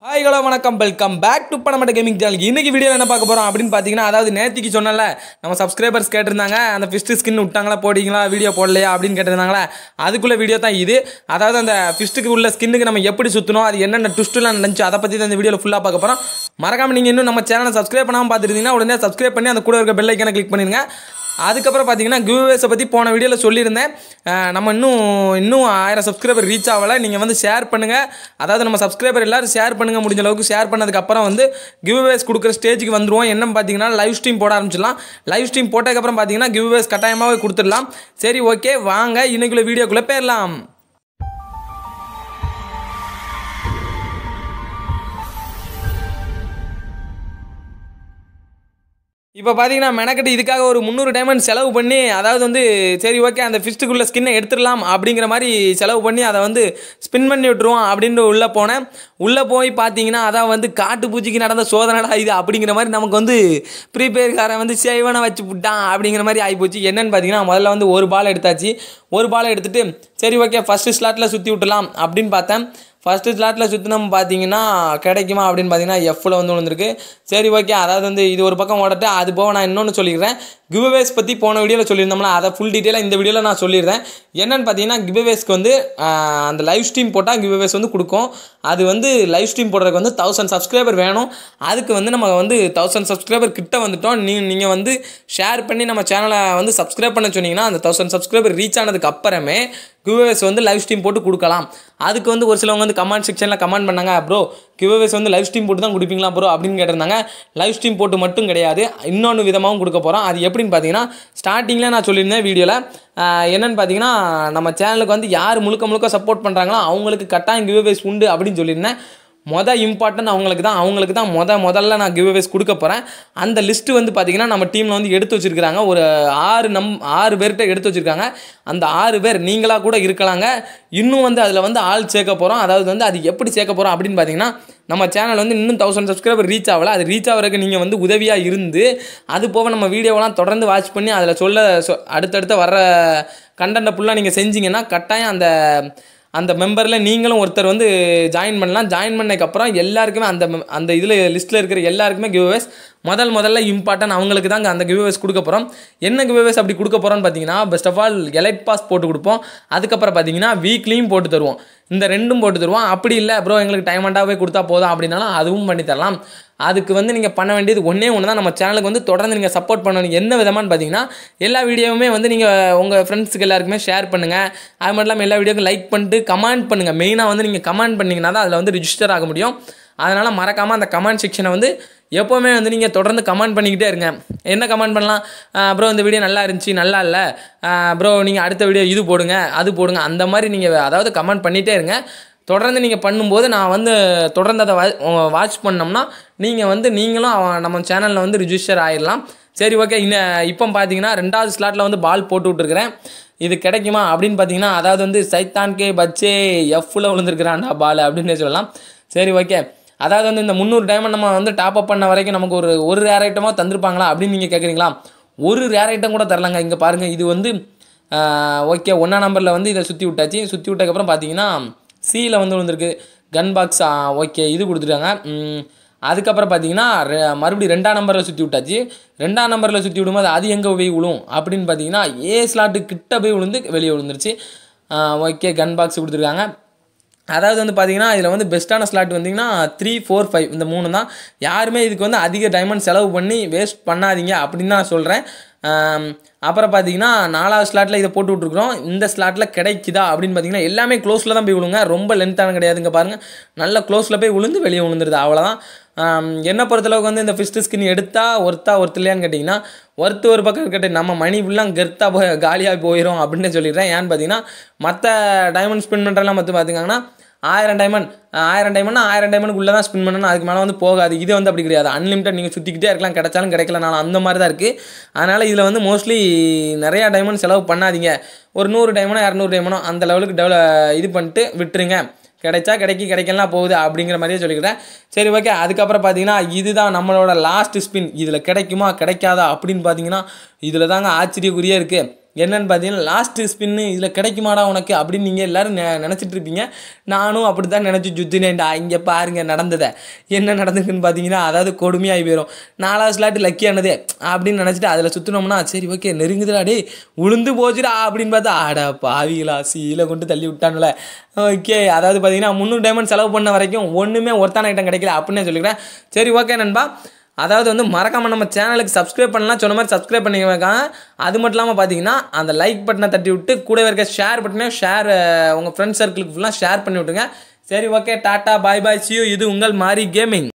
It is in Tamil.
ஹாய் ஹலோ வணக்கம் வெல்கம் பேக் டு பணமட்ட கேமிங் சேனல் இன்னைக்கு வீடியோ என்ன பார்க்க போகிறோம் அப்படின்னு பார்த்தீங்கன்னா அதாவது நேத்திக்கு சொன்னல நம்ம சப்ஸ்கிரைபர்ஸ் கேட்டிருந்தாங்க அந்த ஃபிஸ்ட்டு ஸ்கின் விட்டாங்களா போடிங்களா வீடியோ போடலையா அப்படின்னு கேட்டிருந்தாங்களே அதுக்குள்ள வீடியோ தான் இது அதாவது அந்த ஃபிஸ்ட்டுக்கு உள்ள ஸ்கின்னுக்கு நம்ம எப்படி சுற்றணும் அது என்னென்ன ட்விஸ்ட்டுலாம் நடந்துச்சு அதை பற்றி தான் இந்த வீடியோவில் ஃபுல்லாக பார்க்க போகிறோம் மறக்காம நீங்கள் இன்னும் நம்ம சேனலை சப்ஸ்கிரைப் பண்ணாமல் பார்த்துருந்தீங்கன்னா உடனே சப்ஸ்கிரைப் பண்ணி அந்த கூட இருக்க பெல் ஐக்கனை கிளிக் பண்ணிடுங்க அதுக்கப்புறம் பார்த்தீங்கன்னா கிவ்வேஸை பற்றி போன வீடியோவில் சொல்லியிருந்தேன் அஹ் நம்ம இன்னும் இன்னும் ஆயிரம் சப்ஸ்கிரைபர் ரீச் ஆகலை நீங்கள் வந்து ஷேர் பண்ணுங்கள் அதாவது நம்ம சப்ஸ்கிரைபர் எல்லாரும் ஷேர் பண்ணுங்கள் முடிஞ்ச அளவுக்கு ஷேர் பண்ணதுக்கப்புறம் வந்து கிவ்வேஸ் கொடுக்குற ஸ்டேஜுக்கு வந்துருவோம் என்னன்னு பார்த்தீங்கன்னா லைவ் ஸ்ட்ரீம் போட ஆரம்பிச்சிடலாம் லைவ் ஸ்ட்ரீம் போட்டதுக்கப்புறம் பார்த்தீங்கன்னா கிவ்வேஸ் கட்டாயமாகவே கொடுத்துடலாம் சரி ஓகே வாங்க இன்னைக்குள்ள வீடியோக்குள்ளே போயிடலாம் இப்போ பார்த்தீங்கன்னா மெனக்கட்டு இதுக்காக ஒரு முந்நூறு டைமண்ட் செலவு பண்ணி அதாவது வந்து சரி ஓகே அந்த ஃபிஸ்ட்டுக்குள்ள ஸ்கின்னை எடுத்துடலாம் அப்படிங்கிற மாதிரி செலவு பண்ணி அதை வந்து ஸ்பின் பண்ணி விட்டுருவோம் அப்படின்ட்டு உள்ளே போனேன் உள்ளே போய் பார்த்தீங்கன்னா அதான் வந்து காட்டு பூச்சிக்கு நடந்த சோதனைடா இது அப்படிங்கிற மாதிரி நமக்கு வந்து ப்ரீபெய்ட்காரன் வந்து சேவனை வச்சு விட்டான் அப்படிங்கிற மாதிரி ஆகிப்போச்சு என்னன்னு பார்த்தீங்கன்னா முதல்ல வந்து ஒரு பால் எடுத்தாச்சு ஒரு பாலை எடுத்துட்டு சரி ஓகே ஃபஸ்ட்டு ஸ்லாட்டில் சுற்றி விட்டுலாம் அப்படின்னு பார்த்தேன் ஃபஸ்ட்டு ஸ்லாட்டில் சுற்றினோம் பார்த்தீங்கன்னா கிடைக்குமா அப்படின்னு பார்த்தீங்கன்னா எஃப்பில் வந்து வந்திருக்கு சரி ஓகே அதாவது வந்து இது ஒரு பக்கம் ஓடட்டு அது போக நான் இன்னொன்று சொல்லிடுறேன் கிவ்அவேஸ் பற்றி போன வீடியோவில் சொல்லியிருந்தோம்ல அதை ஃபுல் டீட்டெயிலாக இந்த வீடியோவில் நான் சொல்லிடுறேன் என்னென்னு பார்த்தீங்கன்னா கிவ்அவேஸ்க்கு வந்து ஆஹ், அந்த லைவ் ஸ்ட்ரீம் போட்டால் கிவ்அவேஸ் வந்து கொடுக்கும் அது வந்து லைவ் ஸ்ட்ரீம் போடுறதுக்கு வந்து தௌசண்ட் சப்ஸ்கிரைபர் வேணும் அதுக்கு வந்து நம்ம வந்து தௌசண்ட் சப்ஸ்கிரைபர் கிட்ட வந்துட்டோம் நீ நீங்கள் வந்து ஷேர் பண்ணி நம்ம சேனலை வந்து சப்ஸ்கிரைப் பண்ண சொன்னீங்கன்னா அந்த தௌசண்ட் சப்ஸ்கிரைபர் ரீச் ஆனதுக்கு அப்புறமே கிவ்அவேஸ் வந்து லைவ் ஸ்ட்ரீம் போட்டு கொடுக்கலாம் அதுக்கு வந்து ஒரு சிலவங்க வந்து கமெண்ட் செக்ஷனில் கமெண்ட் பண்ணாங்க ப்ரோ கிவ்அவேஸ் வந்து லைவ் ஸ்ட்ரீம் போட்டு தான் கொடுப்பீங்களா ப்ரோ அப்படின்னு கேட்டிருந்தாங்க லைவ் ஸ்ட்ரீம் போட்டு மட்டும் கிடையாது இன்னொன்று விதமாகவும் கொடுக்க போகிறோம் அது எப்படின்னு பார்த்தீங்கன்னா ஸ்டார்டிங்கில் நான் சொல்லியிருந்தேன் வீடியோவில் என்னென்னு பார்த்தீங்கன்னா நம்ம சேனலுக்கு வந்து யார் முழுக்க முழுக்க சப்போர்ட் பண்ணுறாங்களோ அவங்களுக்கு கட்டாயம் கிவ்அவேஸ் உண்டு அப்படின்னு சொல்லியிருந்தேன் மொதல் இம்பார்ட்டன்ட் அவங்களுக்கு தான் அவங்களுக்கு தான் மொத முதல்ல நான் கிவ்அவேஸ் கொடுக்க போகிறேன் அந்த லிஸ்ட்டு வந்து பார்த்தீங்கன்னா நம்ம டீமில் வந்து எடுத்து வச்சுருக்காங்க ஒரு ஆறு நம் ஆறு பேர்கிட்ட எடுத்து வச்சுருக்காங்க அந்த ஆறு பேர் நீங்களாக கூட இருக்கலாங்க இன்னும் வந்து அதில் வந்து ஆள் சேர்க்க போகிறோம் அதாவது வந்து அது எப்படி சேர்க்க போகிறோம் அப்படின்னு பார்த்தீங்கன்னா நம்ம சேனல் வந்து இன்னும் தௌசண்ட் சப்ஸ்கிரைபர் ரீச் ஆகல அது ரீச் ஆகிறதுக்கு நீங்கள் வந்து உதவியாக இருந்து அது போக நம்ம வீடியோவெல்லாம் தொடர்ந்து வாட்ச் பண்ணி அதில் சொல்ல சொ- அடுத்தடுத்த வர்ற கண்டென்ட்டை ஃபுல்லாக நீங்கள் செஞ்சீங்கன்னா கட்டாயம் அந்த அந்த மெம்பரில் நீங்களும் ஒருத்தர் வந்து ஜாயின் பண்ணலாம் ஜாயின் பண்ணதுக்கப்புறம் எல்லாருக்குமே அந்த mem- அந்த இதில் லிஸ்ட்டில் இருக்கிற எல்லாருக்குமே கிவ்அவேஸ் முதல் முதல்ல இம்பார்ட்டன்ட் அவங்களுக்கு தாங்க அந்த கிவ்அவேஸ் கொடுக்க போகிறோம் என்ன கிவ்அவேஸ் அப்படி கொடுக்க போகிறோம்னு பார்த்தீங்கன்னா best of all elite pass போட்டு கொடுப்போம் அதுக்கப்புறம் பார்த்தீங்கன்னா வீக்லியும் போட்டு தருவோம் இந்த ரெண்டும் போட்டு தருவோம் அப்படி இல்லை ப்ரோ எங்களுக்கு டைமண்டாகவே கொடுத்தா போதும் அப்படின்னாலும் அதுவும் பண்ணி தரலாம் அதுக்கு வந்து நீங்கள் பண்ண வேண்டியது ஒன்றே ஒன்று தான் நம்ம சேனலுக்கு வந்து தொடர்ந்து நீங்கள் சப்போர்ட் பண்ணணும் என்ன விதமான்னு பார்த்தீங்கன்னா எல்லா வீடியோவுமே வந்து நீங்கள் உங்கள் ஃப்ரெண்ட்ஸுக்கு எல்லாருக்குமே ஷேர் பண்ணுங்கள் அது மட்டும் இல்லாமல் எல்லா வீடியோக்கும் லைக் பண்ணிட்டு கமெண்ட் பண்ணுங்கள் மெயினாக வந்து நீங்கள் கமெண்ட் பண்ணிங்கன்னா தான் அதில் வந்து ரிஜிஸ்டர் ஆக முடியும் அதனால் மறக்காமல் அந்த கமெண்ட் செக்ஷனை வந்து எப்போவுமே வந்து நீங்கள் தொடர்ந்து கமெண்ட் பண்ணிக்கிட்டே இருங்க என்ன கமெண்ட் பண்ணலாம் ப்ரோ இந்த வீடியோ நல்லா இருந்துச்சு நல்லா இல்லை ப்ரோ நீங்கள் அடுத்த வீடியோ இது போடுங்க அது போடுங்க அந்த மாதிரி நீங்கள் அதாவது கமெண்ட் பண்ணிகிட்டே இருங்க தொடர்ந்து நீங்கள் பண்ணும்போது நான் வந்து தொடர்ந்து அதை வாட்ச் பண்ணோம்னா நீங்கள் வந்து நீங்களும் அவன் நம்ம சேனலில் வந்து ரிஜிஸ்டர் ஆயிடலாம் சரி ஓகே இன்னும் இப்போ பார்த்தீங்கன்னா ரெண்டாவது ஸ்லாட்டில் வந்து பால் போட்டு விட்ருக்கிறேன் இது கிடைக்குமா அப்படின்னு பார்த்தீங்கன்னா அதாவது வந்து சைத்தான் கே பச்சே எஃப்ல விழுந்திருக்கிறான்டா பால் அப்படின்னு சொல்லலாம் சரி ஓகே அதாவது வந்து இந்த முந்நூறு டைமண்ட் நம்ம வந்து டாப் அப் பண்ண வரைக்கும் நமக்கு ஒரு ஒரு ரேர் ஐட்டமாக தந்திருப்பாங்களா அப்படின்னு நீங்கள் கேட்குறீங்களா ஒரு ரேர் ஐட்டம் கூட தரலாங்க இங்கே பாருங்கள் இது வந்து ஓகே ஒன்றா நம்பரில் வந்து இதை சுற்றி விட்டாச்சு சுற்றி விட்டதுக்கப்புறம் பார்த்தீங்கன்னா சியில் வந்து விழுந்திருக்கு கன் பாக்ஸ் ஓகே இது கொடுத்துருக்காங்க ம், அதுக்கப்புறம் பார்த்தீங்கன்னா ரெ- மறுபடியும் ரெண்டாம் நம்பரில் சுற்றி விட்டாச்சு ரெண்டாம் நம்பரில் சுற்றி விடும்போது அது எங்கே போய் விழும் அப்படின்னு பார்த்தீங்கன்னா ஏ ஸ்லாட்டு கிட்ட போய் விழுந்து வெளியே விழுந்துருச்சு ஓகே கன் பாக்ஸ் கொடுத்துருக்காங்க அதாவது வந்து பார்த்தீங்கன்னா இதில் வந்து பெஸ்ட்டான ஸ்லாட் வந்தீங்கன்னா த்ரீ ஃபோர் ஃபைவ் இந்த மூணு தான் யாருமே இதுக்கு வந்து அதிக டைமண்ட் செலவு பண்ணி வேஸ்ட் பண்ணாதீங்க அப்படின்னு தான் நான் சொல்கிறேன் அப்புறம் பார்த்தீங்கன்னா நாலாவது ஸ்லாட்டில் இதை போட்டு விட்ருக்குறோம் இந்த ஸ்லாட்டில் கிடைக்குதா அப்படின்னு பார்த்தீங்கன்னா எல்லாமே க்ளோஸில் தான் போய் விழுங்க ரொம்ப லென்த்தான கிடையாதுங்க பாருங்கள் நல்ல க்ளோஸில் போய் விழுந்து வெளியே விழுந்துருது அவ்வளோதான் ஆம், என்னை பொறுத்தளவுக்கு வந்து இந்த ஃபிஸ்ட் ஸ்கின் எடுத்தா ஒர்த்தா ஒர்த்து இல்லையான்னு கேட்டிங்கன்னா ஒர்த்து ஒரு பக்கம் இருக்கட்டும் நம்ம மணி ஃபுல்லாக கெர்த்தாக போய் காலியாக போயிடும் அப்படின்னு சொல்லிடுறேன் ஏன்னு பார்த்தீங்கன்னா மற்ற டைமண்ட் ஸ்பின் பண்ணுறதுலாம் மற்ற பார்த்தீங்கன்னா ஆயிரம் டைமண்ட் ஆயிரம் டைமண்ட் ஆயிரம் டைமண்ட் உள்ளே தான் ஸ்பின் பண்ணணும் அதுக்கு மேலே வந்து போகாது இது வந்து அப்படி கிடையாது அன்லிமிட்டட் நீங்கள் சுற்றிக்கிட்டே இருக்கலாம் கிடைச்சாலும் கிடைக்கலனாலும் அந்த மாதிரி தான் இருக்குது அதனால் இதில் வந்து மோஸ்ட்லி நிறையா டைமண்ட் செலவு பண்ணாதீங்க ஒரு நூறு டைமண்டோ இரநூறு டடைமண்டோ அந்த லெவலுக்கு டெவல இது பண்ணிட்டு விட்டுருங்க கிடைச்சா கிடைக்கி கிடைக்கலாம் போகுது அப்படிங்கிற மாதிரியே சொல்லிக்கிறேன் சரி ஓகே அதுக்கப்புறம் பார்த்தீங்கன்னா இதுதான் நம்மளோட லாஸ்ட் ஸ்பின் இதில் கிடைக்குமா கிடைக்காதா அப்படின்னு பார்த்தீங்கன்னா இதில் தாங்க ஆச்சரியக்குறியே இருக்குது என்னன்னு பார்த்தீங்கன்னா லாஸ்ட்டு ஸ்பின்னு இதில் கிடைக்குமாடா உனக்கு அப்படின்னு நீங்கள் எல்லோரும் நினச்சிட்டு இருப்பீங்க நானும் அப்படி தான் நினச்சி சுற்றினேன்டா இங்கே பாருங்க நடந்ததை என்ன நடந்துக்குன்னு பார்த்தீங்கன்னா அதாவது கொடுமையாகி போயிடும் நாலாவது ஸ்லாட்டு லக்கியானதே அப்படின்னு நினச்சிட்டு அதில் சுற்றினோம்னா சரி ஓகே நெருங்குதுடா டேய் உளுந்து போச்சுடா அப்படின்னு பார்த்தா ஆடா பாவிகளா சீல கொண்டு தள்ளி விட்டானுல ஓகே அதாவது பார்த்தீங்கன்னா முந்நூறு டைமண்ட் செலவு பண்ண வரைக்கும் ஒன்றுமே ஒருத்தான ஐட்டம் கிடைக்கல அப்படின்னு சொல்லிக்கிறேன் சரி ஓகே நண்பா அதாவது வந்து மறக்காமல் நம்ம சேனலுக்கு சப்ஸ்கிரைப் பண்ணலாம் சொன்ன மாதிரி சப்ஸ்கிரைப் பண்ணி வைக்காங்க அது மட்டும் இல்லாமல் பார்த்தீங்கன்னா அந்த லைக் பட்டனை தட்டி விட்டு கூடவே இருக்க ஷேர் பட்டனையும் ஷேர் உங்கள் ஃப்ரெண்ட்ஸ் சர்க்கிளுக்கு ஃபுல்லாக ஷேர் பண்ணி விட்டுருங்க சரி okay tata bye bye see you இது உங்கள் மாரி கேமிங்